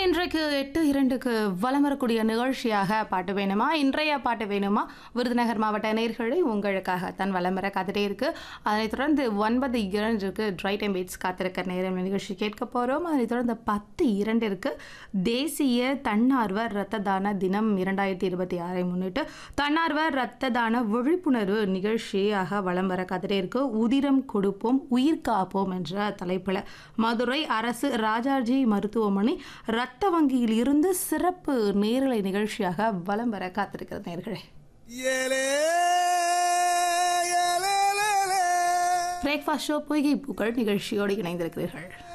இன்றைக்கு எட்டு இரண்டுக்கு வலம் வரக்கூடிய நிகழ்ச்சியாக பாட்டு வேணுமா இன்றைய பாட்டு வேணுமா விருதுநகர் மாவட்ட நேர்களை உங்களுக்காக தன் வலம் வர காத்துட்டே இருக்கு அதனைத் தொடர்ந்து ஒன்பது இரண்டுக்கு ட்ரை டைம் பீட்ஸ் காத்திருக்க நேரம் நிகழ்ச்சி கேட்க போகிறோம் அதனைத் தொடர்ந்து பத்து இரண்டிற்கு தேசிய தன்னார்வ இரத்த தான தினம் இரண்டாயிரத்தி இருபத்தி ஆறை முன்னிட்டு தன்னார்வ இரத்த தான விழிப்புணர்வு நிகழ்ச்சியாக வலம் வர காத்துட்டே இருக்கு உதிரம் கொடுப்போம் உயிர் காப்போம் என்ற தலைப்பில் மதுரை அரசு ராஜாஜி மருத்துவமனை இரத்த வங்கியில் இருந்து சிறப்பு நேரலை நிகழ்ச்சியாக வலம் வர காத்திருக்கிறது நேர்களே ஏலே ஏலே லே, லே. பிரேக்ஃபாஸ்ட் ஷோ பொய்கை பூக்கள் நிகழ்ச்சியோடு இணைந்திருக்கிறீர்கள்